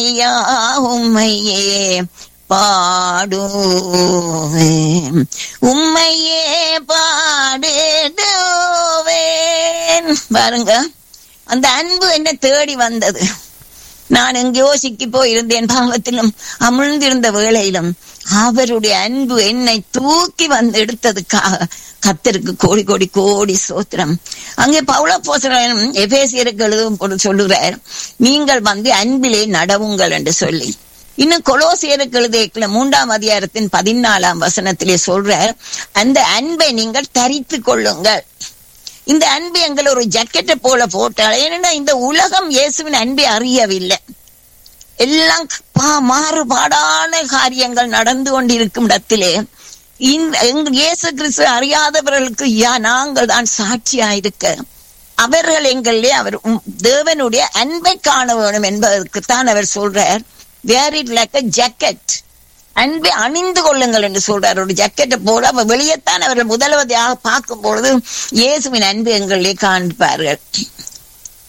ஐயா உம்மையே பாடுவேன் உம்மையே பாடிடுவேன் பாருங்க அந்த அன்பு என்ன தேடி வந்தது நான் எங்கேயோ சிக்கி போயிருந்தேன் பாவத்திலும் அமிழ்ந்திருந்த வேளையிலும் அவருடைய அன்பு என்னை தூக்கி வந்து எடுத்ததுக்காக கத்தருக்கு கோடி கோடி கோடி சோத்திரம் அங்கே பவுல போசனம் எபேசியருக்கு எழுதும் போது சொல்லுகிறார் நீங்கள் வந்து அன்பிலே நடவுங்கள் என்று சொல்லி இன்னும் கொலோசியருக்கு எழுதிய மூன்றாம் அதிகாரத்தின் பதினாலாம் வசனத்திலே சொல்றார் அந்த அன்பை நீங்கள் தரித்து கொள்ளுங்கள் இந்த அன்பு எங்களை ஒரு ஜக்கெட்டை போல போட்டால் ஏன்னா இந்த உலகம் இயேசுவின் அன்பை அறியவில்லை எல்லாம் பா- மாறுபாடான காரியங்கள் நடந்து கொண்டிருக்கும் இடத்திலே இந்த எங்க- இயேசு கிறிஸ்து அறியாதவர்களுக்கு யா நாங்கள் தான் சாட்சியாயிருக்க அவர்கள் எங்களிலே அவர் உம் தேவனுடைய அன்பை காண வேணும் என்பதற்குத்தான் அவர் சொல்றார் wear it like a jacket அன்பை அணிந்து கொள்ளுங்கள் என்று சொல்றார் ஒரு ஜக்கெட்டை போல அப்ப வெளியேத்தான் அவர்கள் முதலவதையாக பார்க்கும் பொழுது இயேசுவின் அன்பு எங்களிலே காண்பார்கள்